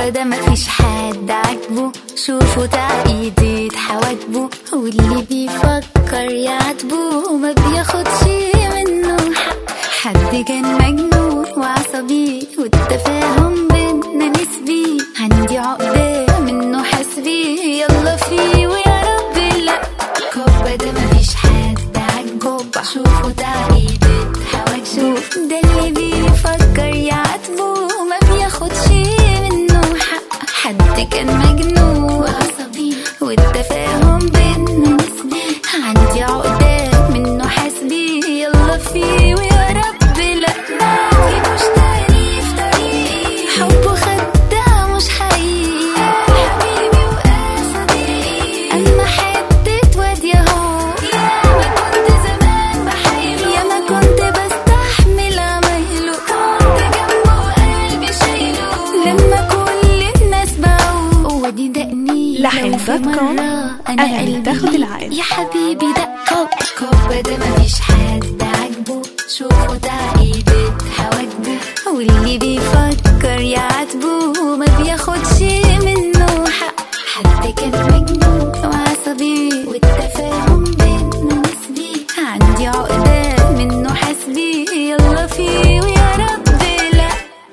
كوبا ده مفيش حد عاجبه شوفوا تعقيدة حواجبه واللي بيفكر يعاتبه وما بياخدش منه حق حد كان مجنون وعصبي والتفاهم بينا نسبي عندي عقدة منه حسبي يلا فيه ويا رب لا كوبا ده مفيش حد عاجبه شوفوا تعقيدة حواجبه ده اللي بيفكر يعاتبه وما بياخدش منه حق حد كان مجنون وعصبي والتفاهم بينا نسبي عندي عقدة منه حسبي يلا فيه ويا رب لا بعدي مش تعريف طريقي حبه خداع مش حقيقي حبيبي وقصدي اما حتة واد ياهو يا ما كنت زمان بحايله يا ما كنت بستحمل عمايله كنت جنبه وقلبي شايله لما كل الناس باعوه ودي دقني لحن لو في دوت كوم. مرة أغاني انا تاخد قلبي العين. يا حبيبي ده كوب كوب ده مفيش حد عاجبه شوفوا تعقيدة حواجبه واللي بيفكر يعاتبه وما بياخدش منه حق حد كان مجنون وعصبي والتفاهم بينا نسبي عندي عقدة منه حسبي يلا فيه ويا رب لا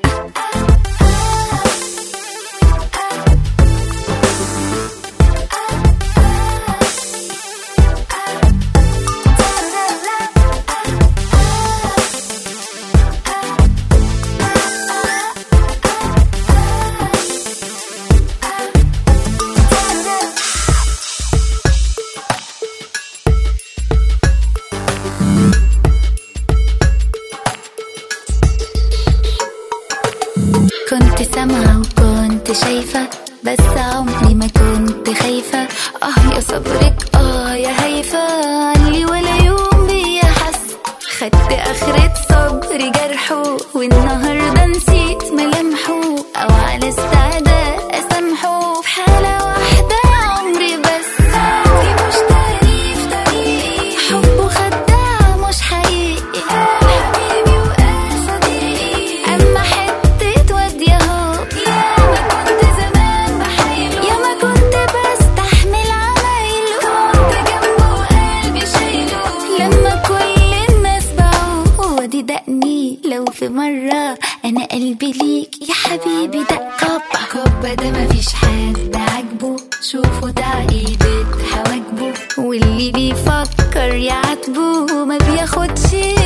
كنت سامعة وكنت شايفة بس عمري ما كنت خايفة اه يا صبرك اه يا هيفا علي ولا يوم بيا حس خدت اخرة صبري جرحه والنهاردة نسيت ملامحه او على استعداد اسامحه في حالة واحدة عمري بس دي مش تعريف طريقي حبه خداع مش حقيقي حبيبي وقصدي اما حتة واد ياهو يا ما كنت زمان بحايله يا ما كنت بستحمل عمايله كنت جنبه وقلبي شايله لما كل الناس باعوه ودي دقني لو في مرة أنا قلبي ليك يا حبيبي ده كوبا كوبا ده مفيش حد عاجبه شوفوا تعقيدة حواجبه واللي بيفكر يعاتبه وما بياخدش